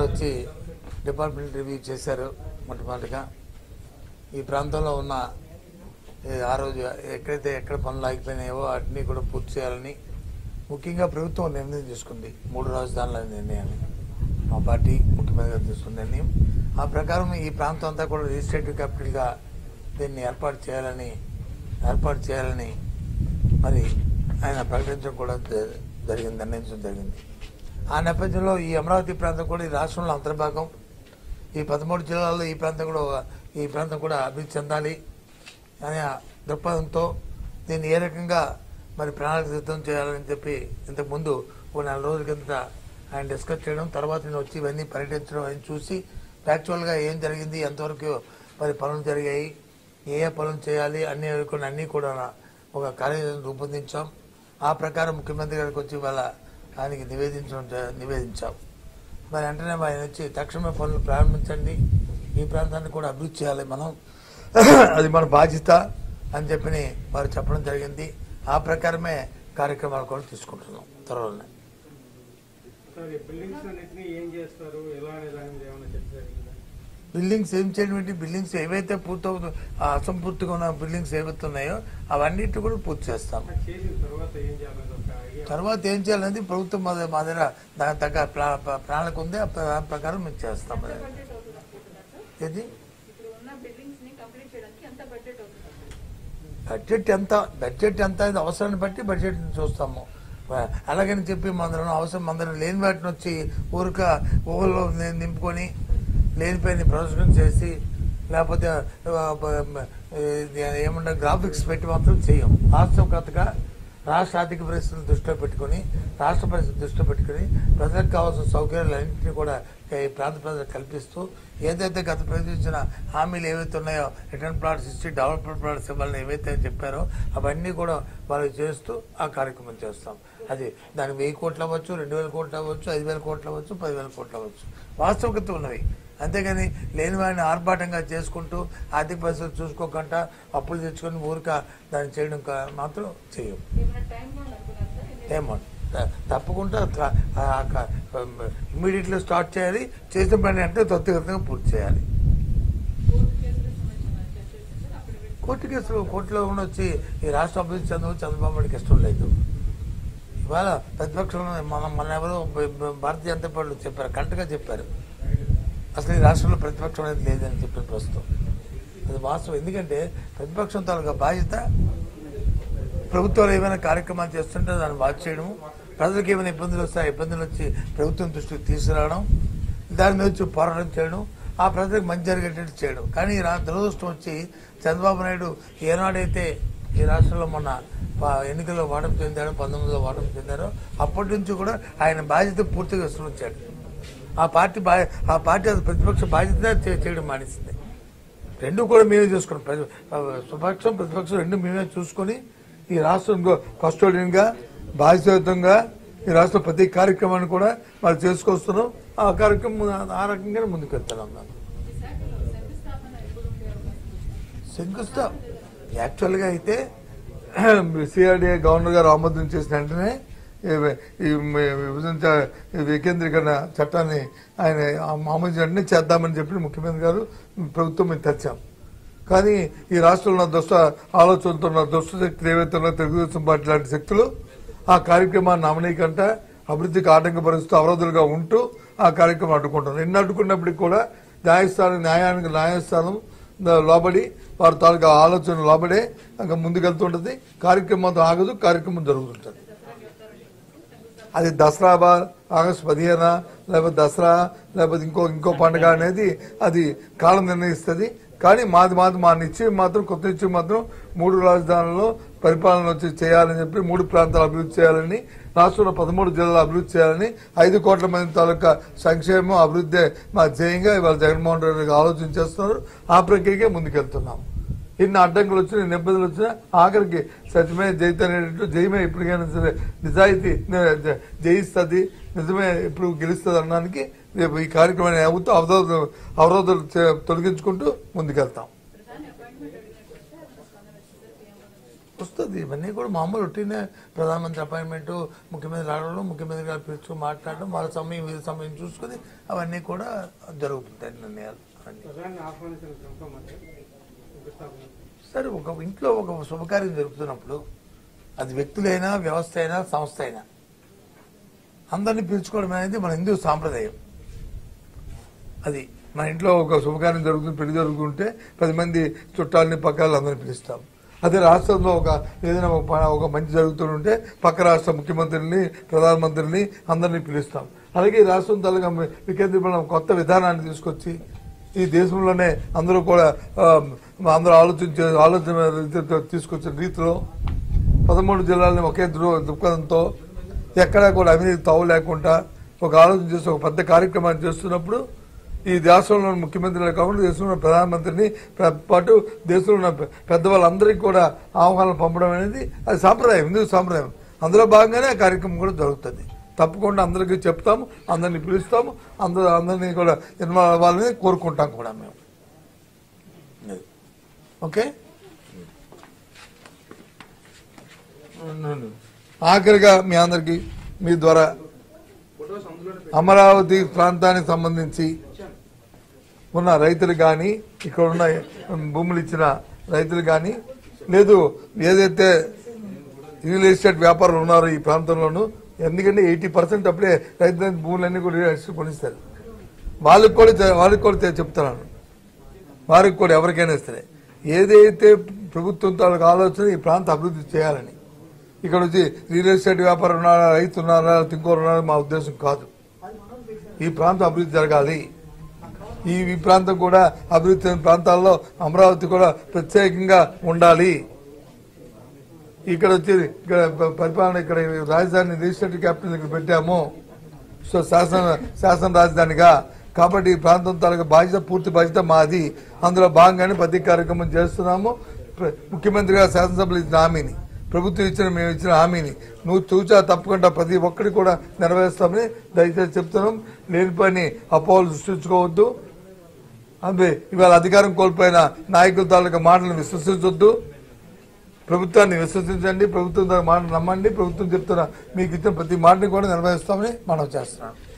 వచ్చి department review చేశారు మొట్టమొదటిగా ఈ ప్రాంతంలో ఉన్న ఏ, ఆ రోజు ఎక్కడైతే ఎక్కడ పనులు ఆగిపోయినాయో వాటిని కూడా పూర్తి చేయాలని ముఖ్యంగా ప్రభుత్వం నిర్ణయం తీసుకుంది మూడు రాజధానుల నిర్ణయాన్ని మా పార్టీ ముఖ్యమంత్రి తీసుకున్న నిర్ణయం ఆ ప్రకారం ఈ ప్రాంతం అంతా కూడా రిజిస్ట్రేటివ్ క్యాపిటల్గా దీన్ని ఏర్పాటు చేయాలని ఏర్పాటు చేయాలని మరి ఆయన ప్రకటించడం కూడా జ- జరిగింది నిర్ణయించడం జరిగింది ఆ నేపథ్యంలో ఈ అమరావతి ప్రాంతం కూడా ఈ రాష్ట్రంలో అంతర్భాగం ఈ పదమూడు జిల్లాల్లో ఈ ప్రాంతం కూడా ఈ ప్రాంతం కూడా అభివృద్ధి చెందాలి అనే దృక్పథంతో దీన్ని ఏ రకంగా మరి ప్రణాళిక సిద్ధం చేయాలని చెప్పి ఇంతకుముందు ఓ నెల రోజుల కిందట ఆయన డిస్కస్ చేయడం తర్వాత నేను వచ్చి ఇవన్నీ పర్యటించడం అని చూసి యాక్చువల్గా ఏం జరిగింది ఎంతవరకు మరి పనులు జరిగాయి ఏ ఏ పనులు చేయాలి అన్ని కొన్ని అన్నీ కూడా ఒక కార్యక్రమం రూపొందించాం ఆ ప్రకారం ముఖ్యమంత్రి గారికి వచ్చి వాళ్ళ ఆయనకి నివేదించడం జ- నివేదించాం మరి వెంటనే ఆయన వచ్చి తక్షణమే పనులు ప్రారంభించండి ఈ ప్రాంతాన్ని కూడా అభివృద్ధి చేయాలి మనం అది మన బాధ్యత అని చెప్పి వారు చెప్పడం జరిగింది ఆ ప్రకారమే కార్యక్రమాలు కూడా తీసుకుంటున్నాం త్వరలోనే సార్ ఈ బిల్డింగ్స్ అన్నింటినీ ఏం చేస్తారు ఎలా అనే దాని మీద ఏమైనా చర్చ జరిగిందా బిల్డింగ్స్ ఏం చేయడం ఏంటి బిల్డింగ్స్ ఏవైతే పూర్తవుతు ఆ అసంపూర్తిగా ఉన్న బిల్డింగ్స్ ఏవైతే ఉన్నాయో అవన్నిటి కూడా పూర్తి చేస్తాం అది చేసిన తర్వాత ఏం చేయాలని ఒక ఐడియా తర్వాత ఏం చేయాలనేది ప్రభుత్వం మా మా దగ్గర దానికి తగ్గ ప్రా- ప్రా- ప్రణాళిక ఉంది ఆ ప్ర- ప్రకారం మేము చేస్తాం అది. బడ్జెట్ అవుతుంది అనుకుంటున్నారు సార్ ఏది ఇప్పుడు ఉన్న బిల్డింగ్స్ ని కంప్లీట్ చేయడానికి ఎంత బడ్జెట్ అవుతుంది బడ్జెట్ ఎంత బడ్జెట్ ఎంత అనేది అవసరాన్ని బట్టి బడ్జెట్ చూస్తాము అలాగని చెప్పి మందరం అవసరం మందరం లేని వాటిని వచ్చి ఊరిక ఊళ్ళో ని- నింపుకొని లేనిపోయిన ప్రదర్శన చేసి లేకపోతే ఆ, బ- బ- ఇది ఏమన్నా గ్రాఫిక్స్ పెట్టి మాత్రం చేయం వాస్తవికతగా రాష్ట్ర ఆర్థిక పరిస్థితులను దృష్టిలో పెట్టుకొని రాష్ట్ర పరిస్థితి దృష్టిలో పెట్టుకొని ప్రజలకు కావాల్సిన సౌకర్యాలన్నింటినీ కూడా ఈ ప్రాంత ప్రజలకు కల్పిస్తూ ఏదైతే గత ప్రభుత్వం ఇచ్చిన హామీలు ఏవైతే ఉన్నాయో రిటర్న్ ప్లాట్స్ ఇచ్చి డెవలప్మెంట్ ప్లాట్స్ ఇవ్వాలని ఏవైతే చెప్పారో అవన్నీ కూడా వాళ్ళు చేస్తూ ఆ కార్యక్రమం చేస్తాం అది దానికి వెయ్యి కోట్లు అవ్వచ్చు రెండు వేల కోట్లు అవ్వచ్చు ఐదు వేల కోట్లు అవ్వచ్చు పదివేల కోట్లు అవ్వచ్చు వాస్తవికత ఉన్నవి అంతేగాని లేని వాడిని ఆర్భాటంగా చేసుకుంటూ ఆర్థిక పరిస్థితులు చూసుకోకుండా అప్పులు తెచ్చుకొని ఊరిక దాన్ని చేయడం కా- మాత్రం చేయం ఏమైనా టైం బాండ్ అనుకున్నారు సార్ ఎన్ని- ఏమో త- తప్పకుండా ఇమీడియట్లీ స్టార్ట్ చేయాలి చేసిన పని అంటే త్వరితగతంగా పూర్తి చేయాలి కోర్టు కేసులకు సంబంధించిన చర్చ వచ్చింది సార్ అప్పుడు కోర్టు కేసులు కోర్టులో ఉండి వచ్చి ఈ రాష్ట్ర అభివృద్ధి చంద్రబాబు చంద్రబాబు నాయుడుకి ఇష్టం లేదు ఇవాళ ప్రతిపక్షంలో మనం మన ఎవరో బ- బ- భారతీయ జనతా పార్టీ చెప్పారు కరెక్ట్గా చెప్పారు అసలు ఈ రాష్ట్రంలో ప్రతిపక్షం అనేది లేదని చెప్పిన ప్రస్తుతం అది వాస్తవం ఎందుకంటే ప్రతిపక్షం తాలూకా బాధ్యత ప్రభుత్వాలు ఏమైనా కార్యక్రమాలు చేస్తుంటే దాన్ని వాచ్ చేయడము ప్రజలకు ఏమైనా ఇబ్బందులు వస్తే ఆ ఇబ్బందులు వచ్చి ప్రభుత్వం దృష్టికి తీసుకురావడం దాని మీద వచ్చి పోరాటం చేయడం ఆ ప్రజలకు మంచి జరిగేటట్టు చేయడం కానీ ఈ రా- దురదృష్టం వచ్చి చంద్రబాబు నాయుడు ఏనాడైతే ఈ రాష్ట్రంలో మొన్న వా- ఎన్నికల్లో ఓటమి చెందాడో పంతొమ్మిదిలో ఓటమి చెందారో అప్పటి నుంచి కూడా ఆయన బాధ్యత పూర్తిగా విస్మరించాడు ఆ పార్టీ బా ఆ పార్టీ అది ప్రతిపక్ష బాధ్యత చే- చేయడం మానేసింది రెండు కూడా మేమే చూసుకున్నాం ప్రతి- స్వపక్షం ప్రతిపక్షం రెండు మేమే చూసుకొని ఈ రాష్ట్రం కస్టోడియన్గా బాధ్యతంగా ఈ రాష్ట్ర ప్రతి కార్యక్రమాన్ని కూడా మరి చేసుకొస్తున్నాం ఆ కార్యక్రమం ఆ రకంగానే ముందుకు వెళ్తున్నాం మేము ఈ శాఖలో శంకుస్థాపన ఎప్పుడు ఉండే అవకాశం ఉంది? శంకుస్థా యాక్చువల్గా అయితే సిఆర్డీఏ గవర్నర్ గారు ఆమోదం చేసిన వెంటనే ఈ- ఈ విభజన చ- ఈ వికేంద్రీకరణ చట్టాన్ని ఆయన ఆమోదించిన వెంటనే చేద్దామని చెప్పి ముఖ్యమంత్రి గారు ప్రభుత్వం మేము తెచ్చాం కానీ ఈ రాష్ట్రంలో దుష్ట ఆలోచనతో ఉన్న దుష్ట శక్తులు ఏవైతే ఉన్నాయో తెలుగుదేశం పార్టీ లాంటి శక్తులు ఆ కార్యక్రమాన్ని అమనీకంట అభివృద్ధికి ఆటంకపరుస్తూ అవరోధులుగా ఉంటూ ఆ కార్యక్రమం అడ్డుకుంటున్నారు ఎన్ని అడ్డుకున్నప్పటికీ కూడా న్యాయస్థానం న్యాయానికి న్యాయస్థానం ద- లోబడి వారి తాలూకా ఆలోచన లోబడే ఇంకా ముందుకెళ్తుంటది కార్యక్రమం మాత్రం ఆగదు కార్యక్రమం జరుగుతుంటది అది దసరా బా ఆగస్టు పదిహేన లేకపోతే దసరా లేకపోతే ఇంకో ఇంకో పండుగ అనేది అది కాలం నిర్ణయిస్తుంది కానీ మాది మాది మా నిశ్చయం మాత్రం కొత్త నిశ్చయం మాత్రం మూడు రాజధానుల్లో పరిపాలన వచ్చి చేయాలని చెప్పి మూడు ప్రాంతాలు అభివృద్ధి చేయాలని రాష్ట్రంలో పదమూడు జిల్లాలు అభివృద్ధి చేయాలని ఐదు కోట్ల మంది తాలూకా సంక్షేమం అభివృద్ధి మా ధ్యేయంగా ఇవాళ జగన్మోహన్ రెడ్డి గారు ఆలోచన చేస్తున్నారు ఆ ప్రక్రియకే ముందుకెళ్తున్నాం ఎన్ని అడ్డంకులు వచ్చినా ఎన్ని ఇబ్బందులు వచ్చినా ఆఖరికి సత్యమే జయిత అనేటట్టు జయమే ఎప్పటికైనా సరే నిజాయితీ ని- జ- జయిస్తుంది నిజమే ఇప్పుడు గెలుస్తుంది అనడానికి రేపు ఈ కార్యక్రమాన్ని అవుతూ అవరోధ అవరోధాలు చే- తొలగించుకుంటూ ముందుకెళ్తాం ప్రధాని అపాయింట్మెంట్ అడిగినట్టు వస్తే అతను స్పందన వచ్చేసరికి ఏమన్నా వస్తుంది ఇవన్నీ కూడా మామూలు రొటీనే ప్రధానమంత్రి అపాయింట్మెంట్ ముఖ్యమంత్రి రావడం ముఖ్యమంత్రి గారు పిలుచుకుని మాట్లాడడం వాళ్ళ సమయం వీళ్ళ సమయం చూసుకుని అవన్నీ కూడా జరుగుతుంటాయి నిర్ణయాలు అన్నీ ప్రధాని ఆహ్వానించిన క్రమం అంటే శంకుస్థాపన సరే ఒక ఇంట్లో ఒక శుభకార్యం జరుగుతున్నప్పుడు అది వ్యక్తులైనా వ్యవస్థ అయినా సంస్థ అయినా అందరినీ పిలుచుకోవడం అనేది మన హిందూ సాంప్రదాయం అది మన ఇంట్లో ఒక శుభకార్యం జరుగుతుంది పెళ్లి జరుగుతుంటే పది మంది చుట్టాలని పక్కల అందరిని పిలుస్తాం అదే రాష్ట్రంలో ఒక ఏదైనా ఒక ప- ఒక మంచి జరుగుతుంటే పక్క రాష్ట్ర ముఖ్యమంత్రిని ప్రధానమంత్రిని అందరినీ పిలుస్తాం అలాగే ఈ రాష్ట్రం తాలూకా వికేంద్రీకరణ కొత్త విధానాన్ని తీసుకొచ్చి ఈ దేశంలోనే అందరూ కూడా ఆ, అందరూ ఆలోచించే ఆలోచన రీతితో తీసుకొచ్చిన రీతిలో పదమూడు జిల్లాలని ఒకే దృ దృక్పథంతో ఎక్కడా కూడా అవినీతి తావు లేకుండా ఒక ఆలోచన చేసి ఒక పెద్ద కార్యక్రమాన్ని చేస్తున్నప్పుడు ఈ దేశంలో ఉన్న ముఖ్యమంత్రులే కాకుండా దేశంలో ఉన్న ప్రధానమంత్రిని ప్ర- పాటు దేశంలో ఉన్న పె- పెద్దవాళ్ళందరికీ కూడా ఆహ్వానం పంపడం అనేది అది సాంప్రదాయం హిందూ సాంప్రదాయం అందులో భాగంగానే ఆ కార్యక్రమం కూడా జరుగుతుంది తప్పకుండా అందరికీ చెప్తాము అందరినీ పిలుస్తాము అందరూ అందరినీ కూడా ఇన్వాల్వ్ అవ్వాలని కోరుకుంటాం కూడా మేము అది. ఓకే ఆఖరిగా మీ అందరికి మీ ద్వారా అమరావతి ప్రాంతానికి సంబంధించి ఉన్న రైతులు కానీ ఇక్కడ ఉన్న భూములు ఇచ్చిన రైతులు కానీ లేదు ఏదైతే రియల్ ఎస్టేట్ వ్యాపారులు ఉన్నారో ఈ ప్రాంతంలోనూ ఎందుకంటే ఎయిటీ పర్సెంట్ అప్పుడే రైతుల భూములన్నీ కూడా రియల్ ఎస్టేట్ కొనిస్తారు వాళ్ళకి కూడా చె- వాళ్ళకి కూడా చె- చెప్తున్నాను వారికి కూడా ఎవరికైనా సరే ఏదైతే ప్రభుత్వం తాలూకు ఆలోచన ఈ ప్రాంత అభివృద్ధి చేయాలని ఇక్కడ వచ్చి రియల్ ఎస్టేట్ వ్యాపారం ఉన్నారా రైతు ఉన్నారా ఇంకోరు ఉన్నారా మా ఉద్దేశం కాదు ఈ ప్రాంతం అభివృద్ధి జరగాలి ఈ ఈ ప్రాంతం కూడా అభివృద్ధి చెందిన ప్రాంతాల్లో అమరావతి కూడా ప్రత్యేకంగా ఉండాలి ఇక్కడ వచ్చి ఇక్కడ ప- పరిపాలన ఇక్కడ రాజధాని రిజిస్ట్రేటివ్ క్యాపిటల్ ఇక్కడ పెట్టాము సో శాసన శాసన రాజధానిగా కాబట్టి ఈ ప్రాంతం తాలూకా బాధ్యత పూర్తి బాధ్యత మాది అందులో భాగంగానే ప్రతి కార్యక్రమం చేస్తున్నాము ప్ర- ముఖ్యమంత్రి గారు శాసనసభలో ఇచ్చిన హామీని ప్రభుత్వం ఇచ్చిన మేము ఇచ్చిన హామీని నువ్వు చూచా తప్పకుండా ప్రతి ఒక్కటి కూడా నెరవేరుస్తామని దయచేసి చెప్తున్నాం లేని పని అపోహలు సృష్టించుకోవద్దు అంతే ఇవాళ అధికారం కోల్పోయిన నాయకుల తాలూకా మాటలను విశ్వసించొద్దు ప్రభుత్వాన్ని విశ్వసించండి ప్రభుత్వం మాట నమ్మండి ప్రభుత్వం చెప్తున్న మీకు ఇచ్చిన ప్రతి మాటని కూడా నెరవేరుస్తామని మనం చేస్తున్నాం